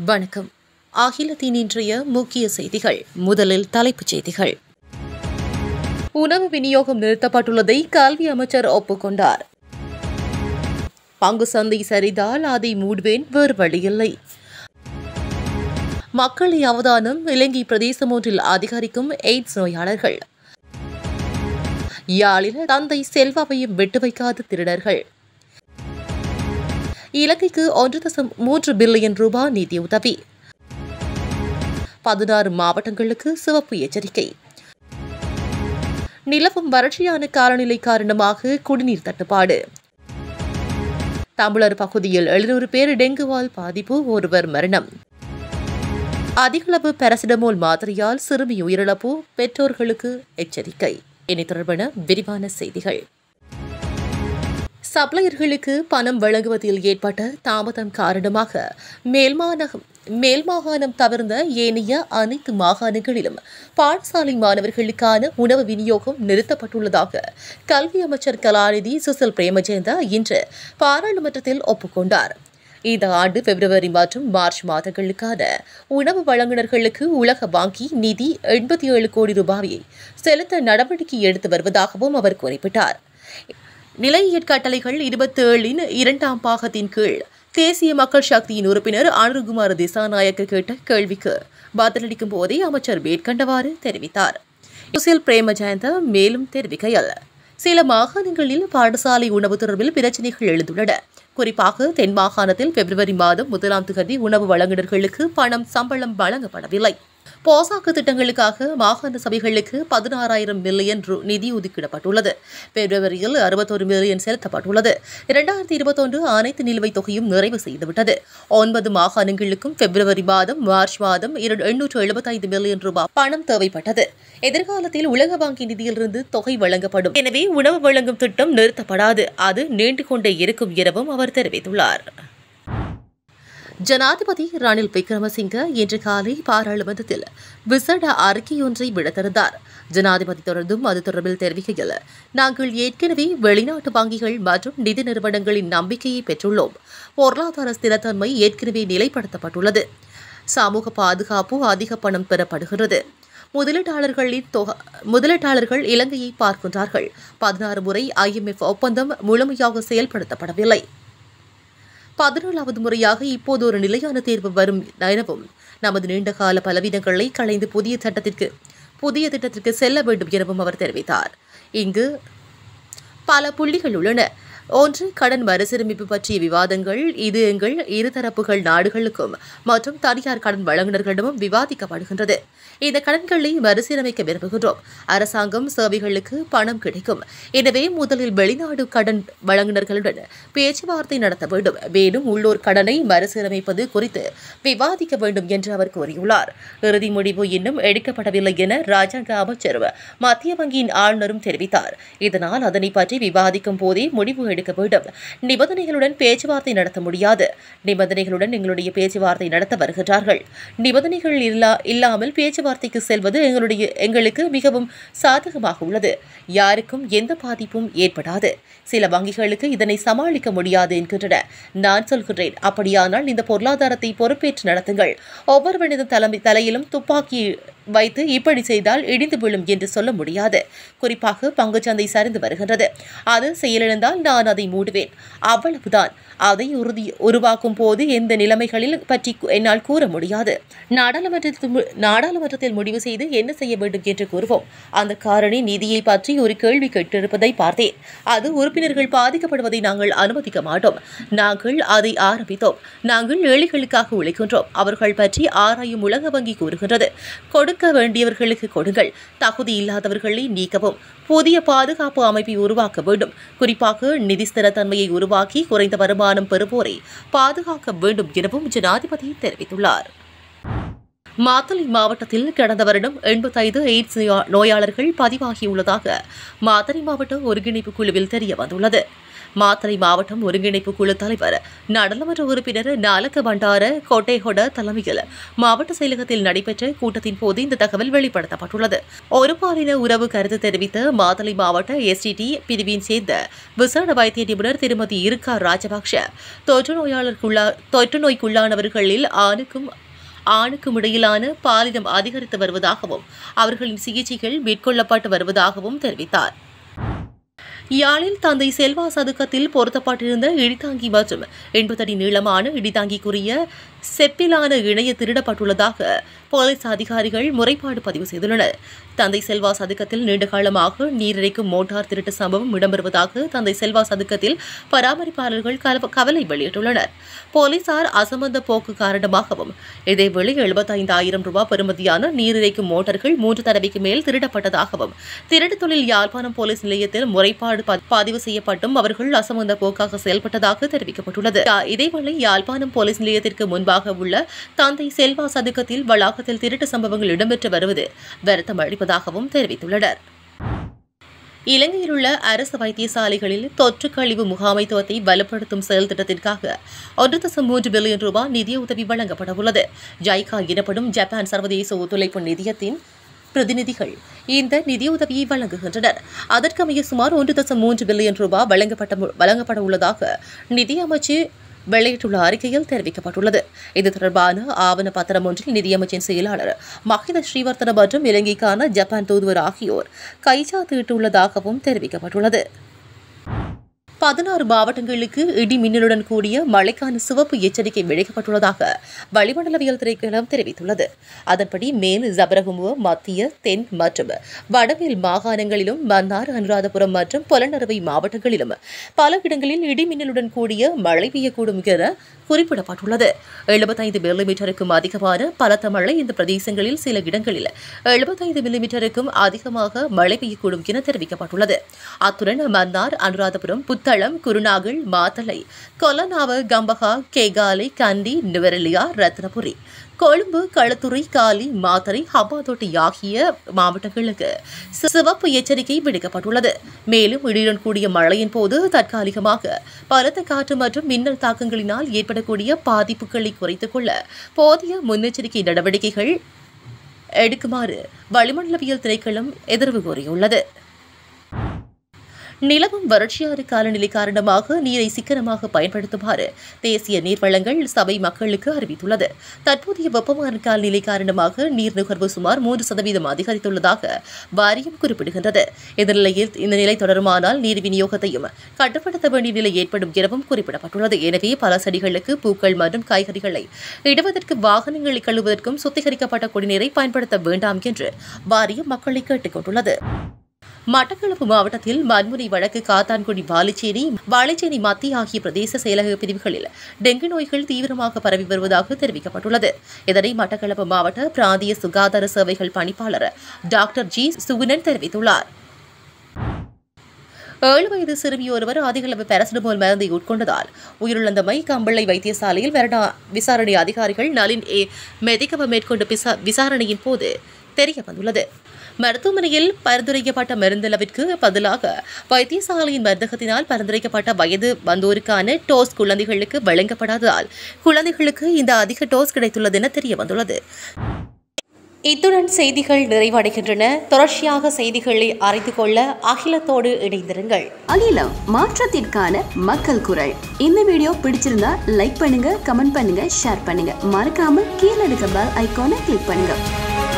வணக்கம் அகிலத்தின் இன்றைய முக்கிய செய்திகள் முதலில் தலைப்புச் செய்திகள் உணவு விநியோகம் நிறுத்தப்பட்டுள்ளதை கல்வி அமைச்சர் ஒப்புக்கொண்டார் பங்கு சந்தை சரிந்தால் அதை மூடுவேன் வேறு வழியில்லை மக்களை அவதானம் இலங்கை பிரதேசம் ஒன்றில் அதிகரிக்கும் எய்ட்ஸ் நோயாளர்கள் யாழில் தந்தை செல்வாவையும் விட்டு வைக்காத திருடர்கள் இலங்கைக்கு ஒன்று தசம் மூன்று பில்லியன் ரூபாய் நிதியுதவி பதினாறு மாவட்டங்களுக்கு சிவப்பு எச்சரிக்கை நிலவும் வறட்சியான காலநிலை காரணமாக குடிநீர் தட்டுப்பாடு தமிழர் பகுதியில் எழுநூறு பேர் டெங்குவால் பாதிப்பு ஒருவர் மரணம் அதிகளவு பாராசிட்டமோல் மாத்திரையால் சிறுமி உயிரிழப்பு பெற்றோர்களுக்கு எச்சரிக்கை இனி தொடர்பான விரிவான செய்திகள் சப்ளையர்களுக்கு பணம் வழங்குவதில் ஏற்பட்ட தாமதம் காரணமாக மேல்மாநகம் மேல் மாகாணம் தவிர்ந்த ஏனைய அனைத்து மாகாணங்களிலும் பாடசாலை மாணவர்களுக்கான உணவு விநியோகம் நிறுத்தப்பட்டுள்ளதாக கல்வி அமைச்சர் கலாநிதி சுசில் பிரேமஜெயந்தா இன்று பாராளுமன்றத்தில் ஒப்புக்கொண்டார் இந்த ஆண்டு பிப்ரவரி மற்றும் மார்ச் மாதங்களுக்கான உணவு வழங்குநர்களுக்கு உலக வங்கி நிதி எண்பத்தி ஏழு கோடி ரூபாயை செலுத்த நடவடிக்கை எடுத்து வருவதாகவும் அவர் குறிப்பிட்டார் நிலையியற் கட்டளைகள் இருபத்தி ஏழின் இரண்டாம் பாகத்தின் கீழ் தேசிய மக்கள் சக்தியின் உறுப்பினர் அனுருகுமார் திசாநாயக்க கேட்ட கேள்விக்கு பதிலளிக்கும் போதே அமைச்சர் மேற்கண்டவாறு தெரிவித்தார் சுசில் பிரேமஜயந்த மேலும் தெரிவிக்கையில் சில மாகாணங்களில் பாடசாலை உணவு தொடர்பில் பிரச்சினைகள் எழுந்துள்ளன குறிப்பாக தென் மாகாணத்தில் பிப்ரவரி மாதம் முதலாம் தேதி உணவு வழங்குநர்களுக்கு பணம் சம்பளம் வழங்கப்படவில்லை போசாக்கு திட்டங்களுக்காக மாகாண சபைகளுக்கு பதினாறாயிரம் மில்லியன் ரூ நிதி ஒதுக்கிடப்பட்டுள்ளது பிப்ரவரியில் அறுபத்தொரு மில்லியன் செலுத்தப்பட்டுள்ளது இரண்டாயிரத்தி இருபத்தொன்று அனைத்து நிலுவைத் தொகையும் நிறைவு செய்துவிட்டது ஒன்பது மாகாணங்களுக்கும் பிப்ரவரி மாதம் மார்ச் மாதம் எண்ணூற்று எழுபத்தைந்து மில்லியன் ரூபாய் பணம் தேவைப்பட்டது எதிர்காலத்தில் உலக வங்கி நிதியிலிருந்து தொகை வழங்கப்படும் எனவே உணவு வழங்கும் திட்டம் நிறுத்தப்படாது அது நீண்டு கொண்டே இருக்கும் எனவும் அவர் தெரிவித்துள்ளார் ஜனாதிபதி ரணில் விக்ரமசிங்க இன்று காலை பாராளுமன்றத்தில் விசேட அறிக்கையொன்றை விடுத்திருந்தார் ஜனாதிபதி தொடர்ந்தும் அது தொடர்பில் தெரிவிக்கையில் நாங்கள் ஏற்கனவே வெளிநாட்டு வங்கிகள் மற்றும் நிதி நிறுவனங்களின் நம்பிக்கையை பெற்றுள்ளோம் பொருளாதார ஸ்திரத்தன்மை ஏற்கனவே நிலைப்படுத்தப்பட்டுள்ளது சமூக பாதுகாப்பு அதிக பணம் பெறப்படுகிறது முதலீட்டாளர்களின் தொகை முதலீட்டாளர்கள் இலங்கையை பார்க்கின்றார்கள் பதினாறு முறை ஐஎம்எஃப் ஒப்பந்தம் முழுமையாக செயல்படுத்தப்படவில்லை பதினேழாவது முறையாக இப்போது ஒரு நிலையான தீர்வு வரும் எனவும் நமது நீண்டகால பலவீனங்களை களைந்து புதிய சட்டத்திற்கு புதிய திட்டத்திற்கு செல்ல வேண்டும் எனவும் அவர் தெரிவித்தார் இங்கு பல புள்ளிகள் உள்ளன ஒன்று கடன் மறுசீரமைப்பு பற்றிய விவாதங்கள் இது எங்கள் இருதரப்புகள் நாடுகளுக்கும் மற்றும் தனியார் கடன் வழங்குநர்களிடமும் விவாதிக்கப்படுகின்றது இந்த கடன்களை மறுசீரமைக்க விரும்புகின்றோம் அரசாங்கம் சேவைகளுக்கு பணம் கிடைக்கும் எனவே முதலில் வெளிநாடு கடன் வழங்குநர்களுடன் பேச்சுவார்த்தை நடத்த வேண்டும் மேலும் உள்ளூர் கடனை மறுசீரமைப்பது குறித்து விவாதிக்க வேண்டும் என்று அவர் கூறியுள்ளார் இறுதி முடிவு இன்னும் எடுக்கப்படவில்லை என ராஜாங்க அமைச்சர் மத்திய வங்கியின் ஆளுநரும் தெரிவித்தார் இதனால் அதனை பற்றி விவாதிக்கும் போதே முடிவு எடுக்க வேண்டும் நிபந்தனைகளுடன் பேச்சுவார்த்தை நடத்த முடியாது நிபந்தனைகளுடன் எங்களுடைய பேச்சுவார்த்தை நடத்த வருகின்றார்கள் நிபந்தனைகள் இல்லா இல்லாமல் பேச்சுவார்த்தைக்கு செல்வது எங்களுடைய எங்களுக்கு மிகவும் சாதகமாக உள்ளது யாருக்கும் எந்த பாதிப்பும் ஏற்படாது சில வங்கிகளுக்கு இதனை சமாளிக்க முடியாது என்கின்றன நான் சொல்கிறேன் அப்படியானால் இந்த பொருளாதாரத்தை பொறுப்பேற்று நடத்துங்கள் ஒவ்வொருவனது தலைமை தலையிலும் துப்பாக்கி வைத்து இப்படி செய்தால் இடிந்து விழும் என்று சொல்ல முடியாது குறிப்பாக பங்குச்சந்தை சரிந்து வருகின்றது அது செயலிழந்தால் நான் அதை மூடுவேன் அவ்வளவுதான் அதை உறுதி உருவாக்கும் போது எந்த நிலைமைகளில் பற்றி என்னால் கூற முடியாது நாடாளுமன்றத்தில் நாடாளுமன்றத்தில் முடிவு செய்து என்ன செய்ய வேண்டும் என்று கூறுவோம் அந்த காரணி நிதியை பற்றி ஒரு கேள்வி கேட்டிருப்பதை பார்த்தேன் அது உறுப்பினர்கள் பாதிக்கப்படுவதை நாங்கள் அனுமதிக்க மாட்டோம் நாங்கள் அதை ஆரம்பித்தோம் நாங்கள் ஏழைகளுக்காக உழைக்கின்றோம் அவர்கள் பற்றி ஆராயும் உலக வங்கி கூறுகின்றது கொடுக்க வேண்டியவர்களுக்கு கொடுங்கள் தகுதி இல்லாதவர்களை நீக்கவும் புதிய பாதுகாப்பு அமைப்பை உருவாக்க வேண்டும் குறிப்பாக நிதி ஸ்திரத்தன்மையை உருவாக்கி குறைந்த வருமானம் பெறுவோரை பாதுகாக்க வேண்டும் எனவும் ஜனாதிபதி தெரிவித்துள்ளார் மாத்தளை மாவட்டத்தில் கடந்த வருடம் எண்பத்தைந்து எய்ட்ஸ் நோயாளர்கள் பதிவாகியுள்ளதாக மாத்தளை மாவட்ட ஒருங்கிணைப்பு குழுவில் தெரிய வந்துள்ளது மாத்தறை மாவட்டம் ஒருங்கிணைப்பு குழு தலைவர் நாடாளுமன்ற உறுப்பினர் நாலக்க பண்டார கோட்டைஹொட தலைமையில் மாவட்ட செயலகத்தில் நடைபெற்ற கூட்டத்தின் போது இந்த தகவல் வெளிப்படுத்தப்பட்டுள்ளது ஒரு பாலின உறவு கருத்து தெரிவித்த மாத்தளை மாவட்ட எஸ்டிடி பிரிவின் சேர்ந்த விசேட வைத்திய நிபுணர் திருமதி இருக்கா ராஜபக்ஷ தொற்று நோயாளருக்குள்ளா தொற்று நோய்க்குள்ளானவர்களில் ஆணுக்கும் ஆணுக்கும் இடையிலான பாலினம் அதிகரித்து வருவதாகவும் அவர்களின் சிகிச்சைகள் மேற்கொள்ளப்பட்டு வருவதாகவும் தெரிவித்தார் யாழில் தந்தை செல்வா சதுக்கத்தில் பொருத்தப்பட்டிருந்த இடிதாங்கி மற்றும் எண்பது அடி நீளமான இடிதாங்கிக்குரிய செப்பிலான இணைய திருடப்பட்டுள்ளதாக போலீஸ் அதிகாரிகள் முறைப்பாடு பதிவு செய்துள்ளனர் தந்தை செல்வா சதுக்கத்தில் நீண்டகாலமாக நீரிழைக்கும் மோட்டார் திருட்டு சம்பவம் இடம்பெறுவதாக தந்தை செல்வா சதுக்கத்தில் பராமரிப்பாளர்கள் கலவ- கவலை வெளியிட்டுள்ளனர் போலீசார் அசம்பந்த போக்கு காரணமாகவும் இதேவேளை எழுபத்தைந்தாயிரம் ரூபாய் பெறுமதியான நீரிழைக்கும் மோட்டார்கள் மூன்று தடவைக்கு மேல் திருடப்பட்டதாகவும் திருட்டு தொழில் யாழ்ப்பாணம் போலீஸ் நிலையத்தில் முறைப்பாடு ப- பதிவு செய்யப்பட்டும் அவர்கள் அசம்பந்த போக்காக செயல்பட்டதாக தெரிவிக்கப்பட்டுள்ளது யா- இதேவேளை யாழ்ப்பாணம் போலீஸ் நிலையத்திற்கு முன்பாக உள்ள தந்தை செல்வா சதுக்கத்தில் வளாகத்தில் திருட்டு சம்பவங்கள் இடம்பெற்று வருவது வருத்தம் அளிப்பதாகவும் தெரிவித்துள்ளனர் இலங்கையில் உள்ள அரசு வைத்தியசாலைகளில் தொற்று கழிவு முகாமைத்துவத்தை வலுப்படுத்தும் செயல் திட்டத்திற்காக ஒன்று தசம் மூன்று பில்லியன் ரூபாய் நிதியுதவி வழங்கப்பட உள்ளது ஜைகா எனப்படும் ஜப்பான் சர்வதேச ஒத்துழைப்பு நிதியத்தின் பிரதிநிதிகள் இந்த நிதியுதவியை வழங்குகின்றனர் அதற்கமைய சுமார் ஒன்று தசம் மூன்று பில்லியன் ரூபாய் வழங்கப்பட்ட வழங்கப்பட உள்ளதாக நிதியமைச்சு வெளியிட்டுள்ள அறிக்கையில் தெரிவிக்கப்பட்டுள்ளது இது தொடர்பான ஆவண பத்திரம் ஒன்றில் நிதியமைச்சின் செயலாளர் மஹித ஸ்ரீவர்த்தன மற்றும் இலங்கைக்கான ஜப்பான் தூதுவர் ஆகியோர் கைச்சாத்திட்டுள்ளதாகவும் தெரிவிக்கப்பட்டுள்ளது பதினாறு மாவட்டங்களுக்கு இடி மின்னலுடன் கூடிய மழைக்கான சிவப்பு எச்சரிக்கை விடுக்கப்பட்டுள்ளதாக வளிமண்டலவியல் திணைக்களம் தெரிவித்துள்ளது அதன்படி மேல் ஜபரகுமுவ மத்திய தென் மற்றும் வடமேல் மாகாணங்களிலும் மன்னார் அனுராதபுரம் மற்றும் புலனறுவை மாவட்டங்களிலும் பல இடங்களில் இடி மின்னலுடன் கூடிய மழை பெய்யக்கூடும் என குறிப்பிடப்பட்டுள்ளது எழுபத்தைந்து மில்லிமீட்டருக்கும் அதிகமான பலத்த மழை இந்த பிரதேசங்களில் சில இடங்களில் எழுபத்தைந்து மில்லிமீட்டருக்கும் அதிகமாக மழை பெய்யக்கூடும் என தெரிவிக்கப்பட்டுள்ளது அத்துடன் மன்னார் அனுராதபுரம் புத்தளம் குருநாகல் மாத்தளை கொலனாவ கம்பகா கேகாலை கண்டி நுவரெலியா ரத்னபுரி கொழும்பு களுத்துறை காலி மாத்தறை ஹப்பாதோட்டை ஆகிய மாவட்டங்களுக்கு சிவப்பு எச்சரிக்கை விடுக்கப்பட்டுள்ளது மேலும் இடியுடன் கூடிய மழையின் போது தற்காலிகமாக பலத்த காற்று மற்றும் மின்னல் தாக்கங்களினால் ஏற்படக்கூடிய பாதிப்புகளை குறைத்துக் கொள்ள போதிய முன்னெச்சரிக்கை நடவடிக்கைகள் எடுக்குமாறு வளிமண்டலவியல் திணைக்களம் எதிர்வு கோரியுள்ளது நிலவும் வறட்சியாறு காலநிலை காரணமாக நீரை சிக்கனமாக பயன்படுத்துமாறு தேசிய நீர்வளங்கள் சபை மக்களுக்கு அறிவித்துள்ளது தற்போதைய வெப்பமான காலநிலை காரணமாக நீர் நுகர்வு சுமார் மூன்று சதவீதம் அதிகரித்துள்ளதாக வாரியம் குறிப்பிடுகின்றது இந்த நிலையில் இந்த நிலை தொடருமானால் நீர் விநியோகத்தையும் கட்டுப்படுத்த வேண்டிய நிலை ஏற்படும் எனவும் குறிப்பிடப்பட்டுள்ளது எனவே பல செடிகளுக்கு பூக்கள் மற்றும் காய்கறிகளை இடுவதற்கு வாகனங்களை கழுவுவதற்கும் சுத்திகரிக்கப்பட்ட குடிநீரை பயன்படுத்த வேண்டாம் என்று வாரியம் மக்களை கேட்டுக் கொண்டுள்ளது மட்டக்களப்பு மாவட்டத்தில் வன்முறை வழக்கு காத்தான்குடி வாலிச்சேரி வாழைச்சேரி மத்திய ஆகிய பிரதேச செயலக பிரிவுகளில் டெங்கு நோய்கள் தீவிரமாக பரவி வருவதாக தெரிவிக்கப்பட்டுள்ளது இதனை மட்டக்களப்பு மாவட்ட பிராந்திய சுகாதார சேவைகள் பணிப்பாளர் டாக்டர் ஜி சுகுணன் தெரிவித்துள்ளார் ஏழு வயது சிறுமி ஒருவர் அதிகளவு பாராசிட்டமால் மருந்தை உட்கொண்டதால் உயிரிழந்தமை கம்பளை வைத்தியசாலையில் வருடா விசாரணை அதிகாரிகள் நளின் ஏ மெதிகவ மேற்கொண்ட விசா- விசாரணையின் போது தெரிய வந்துள்ளது மருத்துவமனையில் பரிந்துரைக்கப்பட்ட மருந்தளவிற்கு பதிலாக வைத்தியசாலையின் மருந்தகத்தினால் பரிந்துரைக்கப்பட்ட வயது வந்தோருக்கான டோஸ் குழந்தைகளுக்கு வழங்கப்படாததால் குழந்தைகளுக்கு இந்த அதிக டோஸ் கிடைத்துள்ளது என தெரிய வந்துள்ளது இத்துடன் செய்திகள் நிறைவடைகின்றன தொடர்ச்சியாக செய்திகளை அறிந்து கொள்ள அகிலத்தோடு இணைந்திருங்கள் அகிலம் மாற்றத்திற்கான மக்கள் குரல் இந்த வீடியோ பிடிச்சிருந்தா லைக் பண்ணுங்க கமெண்ட் பண்ணுங்க ஷேர் பண்ணுங்க மறக்காம கீழே இருக்க பெல் ஐகானை கிளிக் பண்ணுங்க